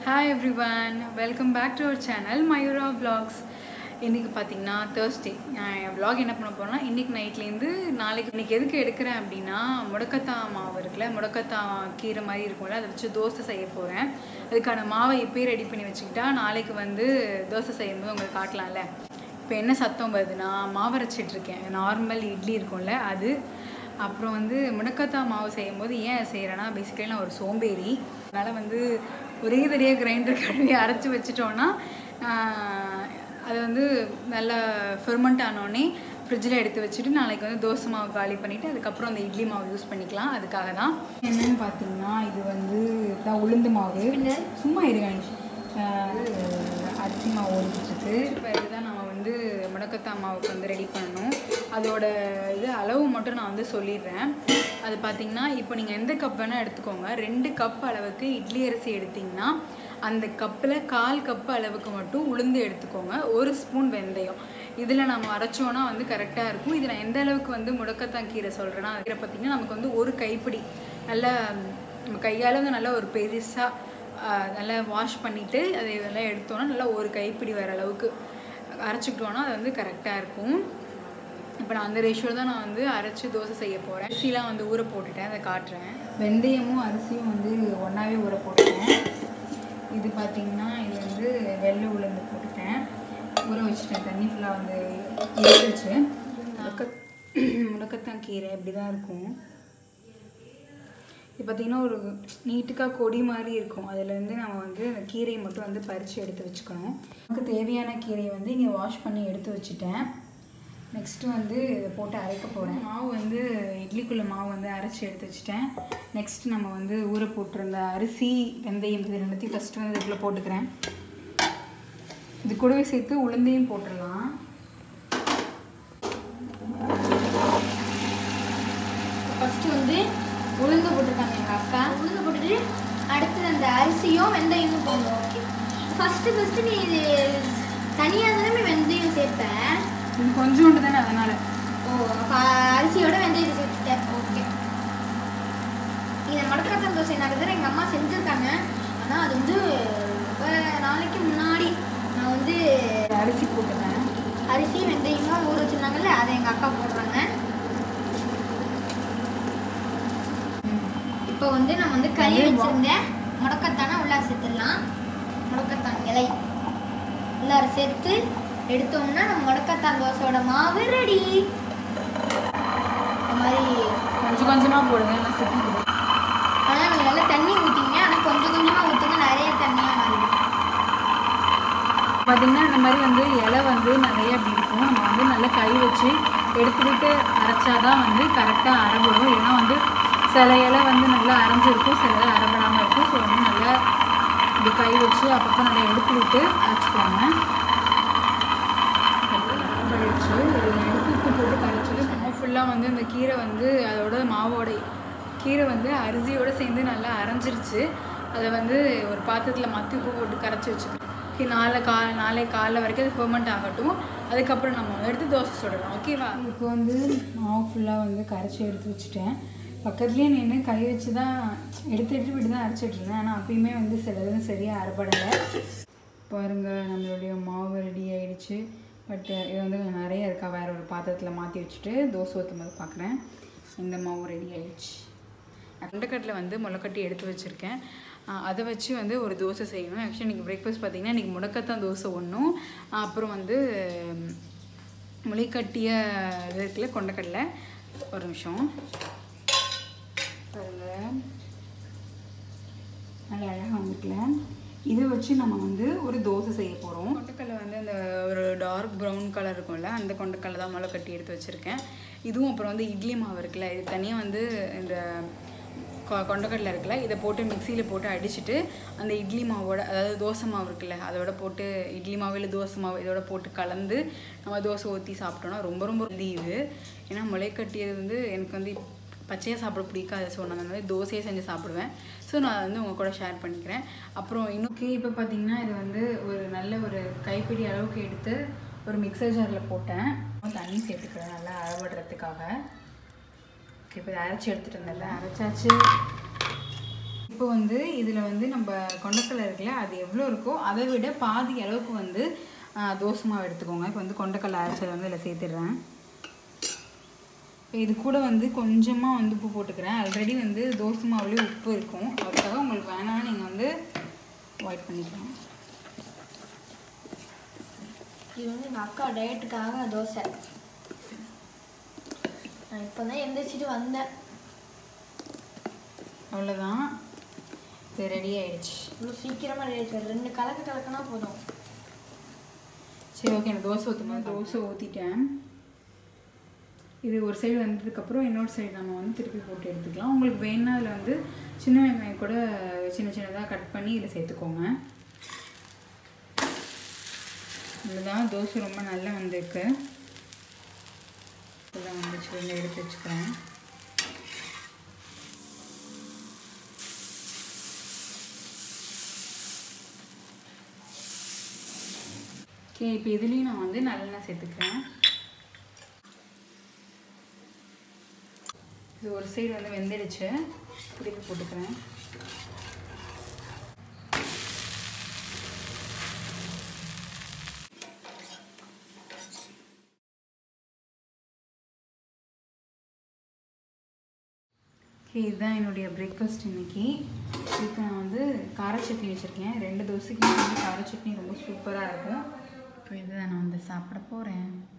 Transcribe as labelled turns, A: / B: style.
A: hi every one welcome back to our channel Mayura vlogs இன்றைக்கி பார்த்தீங்கன்னா Thursday நான் என் vlog என்ன பண்ண போகிறேன்னா இன்றைக்கி நைட்லேருந்து நாளைக்கு இன்றைக்கி எதுக்கு எடுக்கிறேன் அப்படின்னா முடக்கத்தா மாவு இருக்குல்ல முடக்கத்தா கீரை மாதிரி இருக்கும்ல அதை வச்சு தோசை செய்ய போகிறேன் அதுக்கான மாவை இப்போயே ரெடி பண்ணி வச்சுக்கிட்டா நாளைக்கு வந்து தோசை செய்யும்போது உங்களுக்கு காட்டலாம்ல இப்போ என்ன சத்தம் வருதுன்னா மாவு அரைச்சிட்டு இருக்கேன் நார்மல் இட்லி இருக்கும்ல அது அப்புறம் வந்து முடக்கத்தா மாவு செய்யும்போது ஏன் செய்கிறேன்னா பேசிக்கலி நான் ஒரு சோம்பேறி அதனால் வந்து ஒரே தடியாக கிரைண்டர் கழுவி அரைச்சி வச்சிட்டோன்னா ஆஹ், அது வந்து நல்லா ஃபெர்மெண்ட் ஆனோடனே ஃப்ரிட்ஜில் எடுத்து வச்சுட்டு நாளைக்கு வந்து தோசை மாவு காலி பண்ணிவிட்டு அதுக்கப்புறம் அந்த இட்லி மாவு யூஸ் பண்ணிக்கலாம் அதுக்காக தான் என்னன்னு பார்த்தீங்கன்னா இது வந்து இதான் உளுந்து மாவு சும்மா இரு கணேஷ் ஆஹ், அரிசி மாவு ஓடிக்கிட்டு இப்போ இதுதான் நம்ம வந்து முடக்கத்தா மாவுக்கு வந்து ரெடி பண்ணணும் அதோட இது அளவு மட்டும் நான் வந்து சொல்லிடுறேன் அது பார்த்தீங்கன்னா இப்போ நீங்கள் எந்த கப் வேணால் எடுத்துக்கோங்க ரெண்டு கப் அளவுக்கு இட்லி அரிசி எடுத்திங்கன்னா அந்த கப்பில் கால் கப் அளவுக்கு மட்டும் உளுந்து எடுத்துக்கோங்க ஒரு ஸ்பூன் வெந்தயம் இதில் நம்ம அரைச்சோன்னா வந்து கரெக்டாக இருக்கும் இது நான் எந்த அளவுக்கு வந்து முடக்கத்தான் கீரை சொல்கிறேன்னா கீரை பார்த்திங்கன்னா நமக்கு வந்து ஒரு கைப்பிடி நல்லா நம்ம கையால் வந்து நல்லா ஒரு பெருசாக நல்லா வாஷ் பண்ணிவிட்டு அதை இதெல்லாம் எடுத்தோன்னா நல்லா ஒரு கைப்பிடி வர அளவுக்கு அரைச்சிக்கிட்டோன்னா அது வந்து கரெக்டாக இருக்கும் இப்போ நான் அந்த ரேஷியோ தான் நான் வந்து அரைச்சி தோசை செய்ய போகிறேன் அரிசிலாம் வந்து ஊற போட்டுட்டேன் அதை காட்டுறேன் வெந்தயமும் அரிசியும் வந்து ஒன்றாவே ஊற போட்டுட்டேன் இது பார்த்திங்கன்னா இது வந்து வெள்ளை உளுந்து போட்டுட்டேன் ஊற வச்சுட்டேன் தண்ணி ஃபுல்லாக வந்து எடுத்துச்சு முடக்க முடக்கத்தான் கீரை இப்படி தான் இருக்கும் இது பார்த்திங்கன்னா ஒரு நீட்டுக்காக கொடி மாதிரி இருக்கும் அதுலேருந்து நம்ம வந்து அந்த கீரையை மட்டும் வந்து பறித்து எடுத்து வச்சுக்கணும் நமக்கு தேவையான கீரையை வந்து இங்கே வாஷ் பண்ணி எடுத்து வச்சுட்டேன் நெக்ஸ்ட்டு வந்து இதை போட்டு அரைக்க போகிறேன் மாவு வந்து இட்லிக்குள்ளே மாவு வந்து அரைச்சி எடுத்து வச்சுட்டேன் நெக்ஸ்ட் நம்ம வந்து ஊற போட்டிருந்த அரிசி வெந்தயம் இது ரெண்டுத்தையும் ஃபஸ்ட்டு வந்து இதுக்குள்ளே போட்டுக்கிறேன் இது கூடவே சேர்த்து உளுந்தையும் போட்டுடலாம்
B: ஃபஸ்ட்டு வந்து உளுந்து போட்டிருக்காங்க எங்கள் அக்கா உளுந்து போட்டுட்டு அடுத்து அந்த அரிசியும் வெந்தயமும் போடணும் ஓகே ஃபஸ்ட்டு ஃபஸ்ட்டு நீ இது தனியாக தானே வெந்தயம் சேர்ப்ப
A: இது கொஞ்சோண்டு தானே அதனால்
B: ஓ அப்போ அரிசியோட வெந்தயத்தை சேர்த்துட்டேன் ஓகே இதை மடக்கரத்தம் தோசை எனக்கு தான் எங்கள் அம்மா செஞ்சுருக்காங்க ஆனால் அது வந்து ரொம்ப நாளைக்கு முன்னாடி நான் வந்து
A: அரிசி போட்டுட்டேன்
B: அரிசி வெந்தயமும் ஊற வச்சுருந்தாங்கல்ல அதை எங்கள் அக்கா போடுறாங்க இப்போ வந்து நான் வந்து கறி வச்சிருந்தேன் முடக்கத்தானே உள்ளார சேர்த்துடலாம் முடக்கத்தான் இலை உள்ளார சேர்த்து எடுத்தோம்னா நம்ம முடக்கத்தான் தோசையோட மாவு ரெடி இந்த மாதிரி
A: கொஞ்சம் கொஞ்சமாக போடுங்க நான் சிக்கிக்கிறேன்
B: ஆனால் நீங்கள் நல்லா தண்ணி ஊற்றிங்க ஆனால் கொஞ்சம் கொஞ்சமாக ஊற்றுங்க நிறைய தண்ணியாக மாறிடும்
A: பார்த்தீங்கன்னா இந்த மாதிரி வந்து இலை வந்து நிறைய அப்படி இருக்கும் நம்ம வந்து நல்லா கை வச்சு எடுத்துக்கிட்டு அரைச்சாதான் வந்து கரெக்டாக அரைபடும் ஏன்னா வந்து சில இலை வந்து நல்லா அரைஞ்சிருக்கும் சில இலை அரைபடாமல் இருக்கும் ஸோ வந்து நல்லா இப்படி கை வச்சு அப்பப்போ நல்லா எடுத்து விட்டு அரைச்சிக்கோங்க கழிச்சு எடுத்து உப்பு போட்டு கரைச்சிட்டு மாவு ஃபுல்லாக வந்து இந்த கீரை வந்து அதோட மாவோட கீரை வந்து அரிசியோடு சேர்ந்து நல்லா அரைஞ்சிருச்சு அதை வந்து ஒரு பாத்திரத்தில் மத்தி உப்பு போட்டு கரைச்சி வச்சுக்கிறேன் ஓகே நாளை கா நாளை காலைல வரைக்கும் அது ஃபெர்மெண்ட் ஆகட்டும் அதுக்கப்புறம் நம்ம வந்து எடுத்து தோசை சுடலாம் ஓகேவா இப்போ வந்து மாவு ஃபுல்லாக வந்து கரைச்சி எடுத்து வச்சுட்டேன் பக்கத்துலேயே நின்று கை வச்சு தான் எடுத்து எடுத்து விட்டு தான் அரைச்சிட்டு இருந்தேன் ஆனால் அப்பயுமே வந்து சிலது சரியாக அரைப்படலை பாருங்க நம்மளுடைய மாவு ரெடி ஆயிடுச்சு பட் இது வந்து கொஞ்சம் நிறைய இருக்கா வேற ஒரு பாத்திரத்தில் மாற்றி வச்சுட்டு தோசை ஊற்றும் போது பார்க்குறேன் இந்த மாவு ரெடி ஆயிடுச்சு கொண்டக்கட்டில் வந்து முளைக்கட்டி எடுத்து வச்சுருக்கேன் ஆஹ் அதை வச்சு வந்து ஒரு தோசை செய்யணும் ஆக்சுவலி இன்றைக்கி பிரேக்ஃபாஸ்ட் பார்த்தீங்கன்னா இன்றைக்கி முடக்கத்தான் தோசை ஒன்றும் அப்புறம் வந்து ம், முளைக்கட்டிய இது இருக்குல்ல கொண்டக்கடலை ஒரு நிமிஷம் பாருங்கள் நல்லா அழகாக வந்துக்கல இதை வச்சு நம்ம வந்து ஒரு தோசை செய்ய போகிறோம் கொண்டக்கடலை வந்து அந்த ஒரு டார்க் ப்ரௌன் கலர் இருக்கும்ல அந்த கொண்டக்கடலை தான் முளை கட்டி எடுத்து வச்சுருக்கேன் இதுவும் அப்புறம் வந்து இட்லி மாவு இருக்குல்ல இது தனியாக வந்து இந்த கொ- கொண்டக்கடலை இருக்குல்ல இதை போட்டு மிக்சியில் போட்டு அடிச்சுட்டு அந்த இட்லி மாவோட அதாவது தோசை மாவு இருக்குல்ல அதோட போட்டு இட்லி மாவு இல்லை தோசை மாவு இதோட போட்டு கலந்து நம்ம தோசை ஊற்றி சாப்பிட்டோம்னா ரொம்ப ரொம்ப ஹெல்தி இது ஏன்னா முளைக்கட்டியது வந்து எனக்கு வந்து பச்சையாக சாப்பிட பிடிக்காது ஸோ நான் அந்த மாதிரி தோசையே செஞ்சு சாப்பிடுவேன் ஸோ நான் வந்து உங்கள் கூட ஷேர் பண்ணிக்கிறேன் அப்புறம் இன்னும் இப்போ பார்த்தீங்கன்னா இது வந்து ஒரு நல்ல ஒரு கைப்பிடி அளவுக்கு எடுத்து ஒரு மிக்சர் ஜாரில் போட்டேன் தண்ணி சேர்த்துக்கிறேன் நல்லா அளவிடுறதுக்காக ஓகே இப்போ இதை அரைச்சி எடுத்துகிட்டு இருந்தேன்ல அரைச்சாச்சு இப்போ வந்து இதில் வந்து நம்ம கொண்டக்கடலை இருக்குல்ல அது எவ்வளோ இருக்கோ அதை விட பாதி அளவுக்கு வந்து ஆ, தோசை மாவு எடுத்துக்கோங்க இப்போ வந்து கொண்டக்கடலை அரைச்சதை வந்து இதில் சேர்த்துடுறேன் இப்போ இது கூட வந்து கொஞ்சமாக வந்து உப்பு போட்டுக்கிறேன் ஆல்ரெடி வந்து தோசை மாவுலேயே உப்பு இருக்கும் அதுக்காக உங்களுக்கு வேணாம்னு நீங்கள் வந்து அவாய்ட் பண்ணிக்கலாம்
B: இது வந்து எங்கள் அக்கா டயட்டுக்காக தோசை நான் இப்போ தான் எந்திரிச்சிட்டு வந்தேன்
A: அவ்வளோதான் இது ரெடி ஆயிடுச்சு
B: இவ்வளோ சீக்கிரமாக ரெடி ஆயிடுச்சு ரெண்டு கலக்கு கலக்குனா போதும்
A: சரி ஓகே நான் தோசை ஊற்றுமா தோசை ஊற்றிட்டேன் இது ஒரு சைடு வந்ததுக்கப்புறம் இன்னொரு சைடு நம்ம வந்து திருப்பி போட்டு எடுத்துக்கலாம் உங்களுக்கு வேணும்னா அதில் வந்து சின்ன வெங்காயம் கூட சின்ன சின்னதாக கட் பண்ணி இதில் சேர்த்துக்கோங்க இதுதான் தோசை ரொம்ப நல்லா வந்திருக்கு இதெல்லாம் வந்துச்சு கொஞ்சம் எடுத்து வச்சுக்கிறேன் ஓகே இப்போ இதுலேயும் நான் வந்து நல்லெண்ணெய் சேர்த்துக்கிறேன் இது ஒரு சைடு வந்து வெந்துடுச்சு திருப்பி போட்டுக்கிறேன் ஓகே இதுதான் என்னுடைய பிரேக்ஃபாஸ்ட் இன்னைக்கு இப்போ நான் வந்து கார சட்னி வச்சுருக்கேன் ரெண்டு தோசைக்கு வந்து கார சட்னி ரொம்ப சூப்பராக இருக்கும் இப்போ இதை நான் வந்து சாப்பிட போகிறேன்